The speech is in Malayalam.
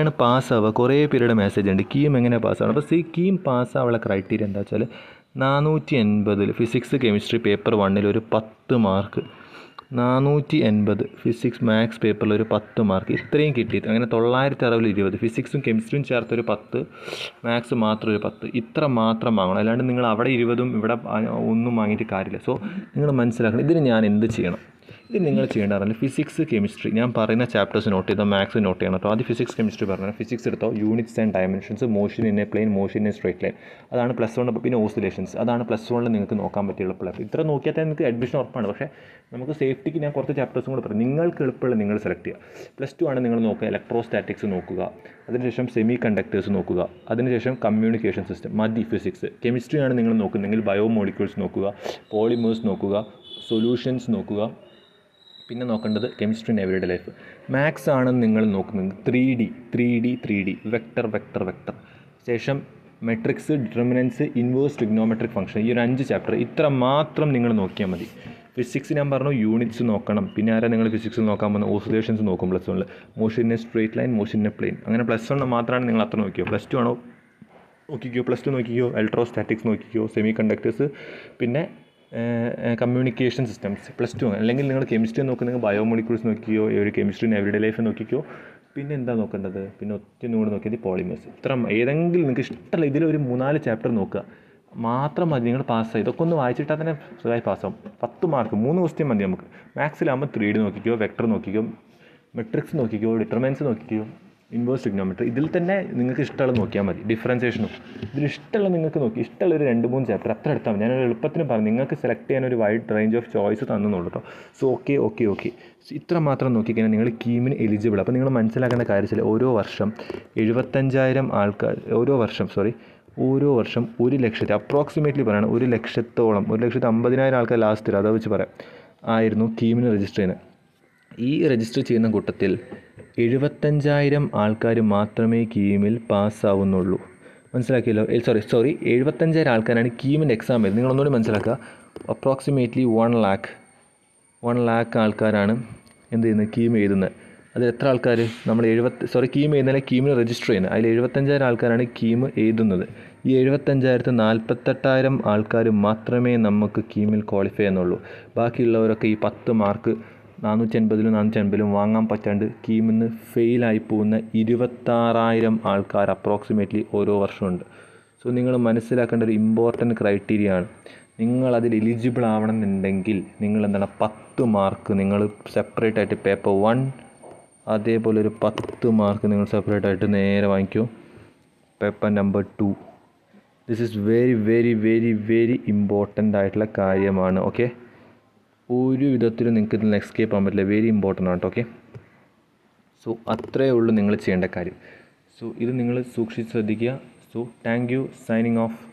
എങ്ങനെയാണ് പാസ്സാവുക കുറേ പേരുടെ മെസ്സേജ് ഉണ്ട് കീം എങ്ങനെ പാസ്സാവണം അപ്പോൾ സി കീം പാസ്സാവുള്ള ക്രൈറ്റീരിയ എന്താ വെച്ചാൽ നാനൂറ്റി എൺപതിൽ ഫിസിക്സ് കെമിസ്ട്രി പേപ്പർ വണ്ണിൽ ഒരു പത്ത് മാർക്ക് നാനൂറ്റി എൺപത് ഫിസിക്സ് മാത്സ് പേപ്പറിൽ ഒരു പത്ത് മാർക്ക് ഇത്രയും കിട്ടിയിട്ട് അങ്ങനെ തൊള്ളായിരത്തി അറുപതിൽ ഇരുപത് ഫിസിക്സും കെമിസ്ട്രിയും ചേർത്ത് ഒരു പത്ത് മാത്സ് മാത്രം ഒരു പത്ത് ഇത്ര മാത്രം വാങ്ങണം അല്ലാണ്ട് നിങ്ങൾ അവിടെ ഇരുപതും ഇവിടെ ഒന്നും വാങ്ങിയിട്ട് കാര്യമില്ല സോ നിങ്ങൾ മനസ്സിലാക്കണം ഇതിന് ഞാൻ എന്ത് ചെയ്യണം ഇത് നിങ്ങൾ ചെയ്യേണ്ട പറഞ്ഞാൽ ഫിസിക്സ് കെമിസ്ട്രി ഞാൻ പറയുന്ന ചാപ്റ്റേഴ്സ് നോട്ട് ചെയ്തോ മാത്സ് നോട്ട് ചെയ്യണം കേട്ടോ ആദ്യം ഫിസിക്സ് കെമിസ്ട്രി പറഞ്ഞാൽ ഫിസിക്സ് എടുത്തോ units and dimensions motion in a plane motion in a straight line അതാണ് പ്ലസ് വൺ പിന്നെ ഓസിലേഷൻസ് അതാണ് പ്ലസ് വണ്ണിൽ നിങ്ങൾക്ക് നോക്കാൻ പറ്റിയ എളുപ്പമുള്ള ഇത്ര നോക്കിയാൽ തന്നെ നിങ്ങൾക്ക് അഡ്മിഷൻ ഉറപ്പാണ് പക്ഷേ നമുക്ക് സേഫ്റ്റിക്ക് ഞാൻ കുറച്ച് ചാപ്റ്റേഴ്സും കൂടെ പറയും നിങ്ങൾക്ക് എളുപ്പമുള്ള നിങ്ങൾ സെലക്ട് ചെയ്യുക പ്ലസ് ടു ആണ് നിങ്ങൾ നോക്കുക ഇലക്ട്രോസ്റ്റാറ്റിക്സ് നോക്കുക അതിനുശേഷം സെമി കണ്ടക്ടേഴ്സ് നോക്കുക അതിനുശേഷം കമ്മ്യൂണിക്കേഷൻ സിസ്റ്റം മതി ഫിസിക്സ് കെമിസ്ട്രി ആണ് നിങ്ങൾ നോക്കുന്നതെങ്കിൽ ബയോമോളിക്യൂൾസ് നോക്കുക പോളിമേഴ്സ് നോക്കുക സൊല്യൂഷൻസ് നോക്കുക പിന്നെ നോക്കേണ്ടത് chemistry and everyday life maths ആണെന്ന് നിങ്ങൾ നോക്കുന്നത് three D three D three D vector vector vector ശേഷം matrix determinants inverse trigonometric function ഈ ഒരു അഞ്ച് ചാപ്റ്റർ ഇത്ര മാത്രം നിങ്ങൾ നോക്കിയാൽ മതി ഫിസിക്സ് ഞാൻ പറഞ്ഞു യൂണിറ്റ്സ് നോക്കണം പിന്നെ ആരാ നിങ്ങൾ ഫിസിക്സ് നോക്കാൻ പോകുന്ന ഓസിലേഷൻസ് നോക്കും പ്ലസ് വണ്ണിൽ motion a straight line motion a plane അങ്ങനെ പ്ലസ് വൺ മാത്രമാണ് നിങ്ങൾ അത്ര നോക്കിയോ പ്ലസ് ടു ആണോ നോക്കിക്കോ പ്ലസ് ടു നോക്കിക്കോ ഇലക്ട്രോസ്റ്റാറ്റിക്സ് നോക്കിക്കോ സെമി കണ്ടക്ടേഴ്സ് പിന്നെ കമ്മ്യൂണിക്കേഷൻ സിസ്റ്റംസ് പ്ലസ് ടു അല്ലെങ്കിൽ നിങ്ങൾ കെമിസ്ട്രി നോക്കുന്നെങ്കിൽ ബയോമോളിക്യൂൾസ് നോക്കിയോ ഈ ഒരു കെമിസ്ട്രി എവറിഡേ ലൈഫ് നോക്കിക്കോ പിന്നെ എന്താ നോക്കേണ്ടത് പിന്നെ ഒറ്റ കൂടെ നോക്കിയത് പോളിമേഴ്സ് ഇത്ര ഏതെങ്കിലും നിങ്ങൾക്ക് ഇഷ്ടമുള്ള ഇതിലൊരു മൂന്നാല് ചാപ്റ്റർ നോക്കുക മാത്രം മതി നിങ്ങൾ പാസ്സായി ഇതൊക്കെ ഒന്ന് വായിച്ചിട്ടാൽ തന്നെ സുഖമായി പാസ്സാവും പത്ത് മാർക്ക് മൂന്ന് ക്വസ്റ്റ്യൻ മതി നമുക്ക് മാത്സിലാകുമ്പോൾ ത്രീ ഡി നോക്കിക്കോ വെക്ടർ നോക്കിക്കോ മെട്രിക്സ് നോക്കിക്കോ ഡിറ്റർമൻസ് നോക്കിക്കോ ഇൻവേഴ്സ് ട്രിഗ്നോമെട്രി ഇതിൽ തന്നെ നിങ്ങൾക്ക് ഇഷ്ടമുള്ളത് നോക്കിയാൽ മതി ഡിഫറൻസിയേഷനും ഇതിൽ ഇഷ്ടമുള്ള നിങ്ങൾക്ക് നോക്കി ഇഷ്ടമുള്ള ഒരു രണ്ട് മൂന്ന് ചാപ്റ്റർ അത്ര എടുത്താൽ മതി ഞാനൊരു എളുപ്പത്തിന് പറഞ്ഞു നിങ്ങൾക്ക് സെലക്ട് ചെയ്യാൻ ഒരു വൈഡ് റേഞ്ച് ഓഫ് ചോയ്സ് തന്നുള്ളൂ കേട്ടോ സോ ഓക്കെ ഓക്കെ ഓക്കെ ഇത്ര മാത്രം നോക്കിക്കഴിഞ്ഞാൽ നിങ്ങൾ കീമിന് എലിജിബിൾ അപ്പോൾ നിങ്ങൾ മനസ്സിലാക്കേണ്ട കാര്യം വെച്ചാൽ ഓരോ വർഷം എഴുപത്തഞ്ചായിരം ആൾക്കാർ ഓരോ വർഷം സോറി ഓരോ വർഷം ഒരു ലക്ഷത്തി അപ്രോക്സിമേറ്റ്ലി പറയണം ഒരു ലക്ഷത്തോളം ഒരു ലക്ഷത്തി അമ്പതിനായിരം ആൾക്കാർ ലാസ്റ്റ് അതാ വെച്ച് പറയാം ആയിരുന്നു കീമിന് രജിസ്റ്റർ ചെയ്യുന്നത് ഈ രജിസ്റ്റർ ചെയ്യുന്ന കൂട്ടത്തിൽ എഴുപത്തഞ്ചായിരം ആൾക്കാർ മാത്രമേ കീമിൽ പാസ്സാവുന്നുള്ളൂ മനസ്സിലാക്കിയല്ലോ സോറി സോറി എഴുപത്തഞ്ചായിരം ആൾക്കാരാണ് കീമിൻ്റെ എക്സാം വരുന്നത് നിങ്ങളൊന്നുകൂടി മനസ്സിലാക്കുക approximately one lakh one lakh ആൾക്കാരാണ് എന്ത് ചെയ്യുന്നത് കീം എഴുതുന്നത് അത് എത്ര ആൾക്കാർ നമ്മൾ എഴുപത്തി സോറി കീം എഴുതുന്നില്ല കീമിന് രജിസ്റ്റർ ചെയ്യുന്നത് അതിൽ എഴുപത്തഞ്ചായിരം ആൾക്കാരാണ് കീം എഴുതുന്നത് ഈ എഴുപത്തഞ്ചായിരത്ത് നാൽപ്പത്തെട്ടായിരം ആൾക്കാർ മാത്രമേ നമുക്ക് കീമിൽ ക്വാളിഫൈ ചെയ്യുന്നുള്ളൂ ബാക്കിയുള്ളവരൊക്കെ ഈ പത്ത് മാർക്ക് നാനൂറ്റി അൻപതിലും നാനൂറ്റി അൻപതിലും വാങ്ങാൻ പറ്റാണ്ട് കീമിൽ നിന്ന് ഫെയിലായി പോകുന്ന ഇരുപത്താറായിരം ആൾക്കാർ അപ്രോക്സിമേറ്റ്ലി ഓരോ വർഷമുണ്ട് സോ നിങ്ങൾ മനസ്സിലാക്കേണ്ട ഒരു ഇമ്പോർട്ടൻറ്റ് ക്രൈറ്റീരിയ ആണ് നിങ്ങൾ അതിൽ എലിജിബിൾ ആവണമെന്നുണ്ടെങ്കിൽ നിങ്ങൾ എന്താണ് പത്ത് മാർക്ക് നിങ്ങൾ സെപ്പറേറ്റ് ആയിട്ട് പേപ്പർ വൺ അതേപോലെ ഒരു പത്ത് മാർക്ക് നിങ്ങൾ സെപ്പറേറ്റ് ആയിട്ട് നേരെ വാങ്ങിക്കൂ paper number two this is very very very very important ആയിട്ടുള്ള കാര്യമാണ് ഓക്കെ ഒരു വിധത്തിലും നിങ്ങൾക്ക് ഇതിൽ എസ്കേപ്പ് ആകാൻ പറ്റില്ല വെരി ഇമ്പോർട്ടൻ്റ് ആണ് ഓക്കെ സോ അത്രയേ ഉള്ളൂ നിങ്ങൾ ചെയ്യേണ്ട കാര്യം സോ ഇത് നിങ്ങൾ സൂക്ഷിച്ച് ശ്രദ്ധിക്കുക so thank you signing of